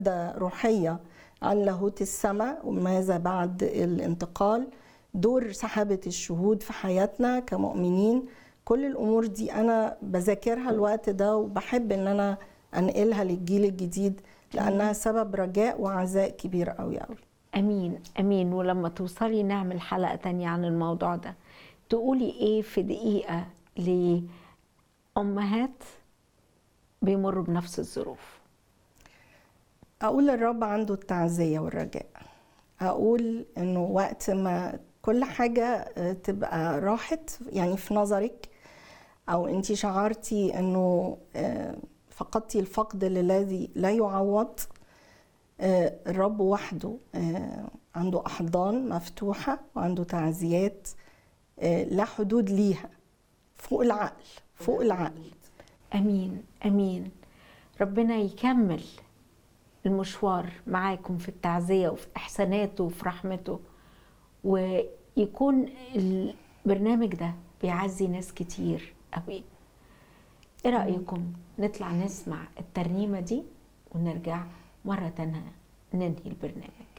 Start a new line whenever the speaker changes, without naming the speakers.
روحية عن لاهوت السماء وماذا بعد الانتقال دور سحابة الشهود في حياتنا كمؤمنين كل الأمور دي أنا بذاكرها الوقت ده وبحب إن أنا أنقلها للجيل الجديد لأنها سبب رجاء وعزاء كبير قوي قوي
امين امين ولما توصلي نعمل حلقه تانية عن الموضوع ده تقولي ايه في دقيقه لامهات بيمروا بنفس الظروف
أقول الرب عنده التعزية والرجاء أقول إنه وقت ما كل حاجة تبقى راحت يعني في نظرك أو أنت شعرتي إنه فقدتي الفقد الذي لا يعوض الرب وحده عنده أحضان مفتوحة وعنده تعزيات لا حدود ليها فوق العقل فوق العقل
امين امين ربنا يكمل المشوار معاكم في التعزيه وفي احساناته وفي رحمته ويكون البرنامج ده بيعزي ناس كتير قوي ايه رايكم نطلع نسمع الترنيمه دي ونرجع مره تانية ننهي البرنامج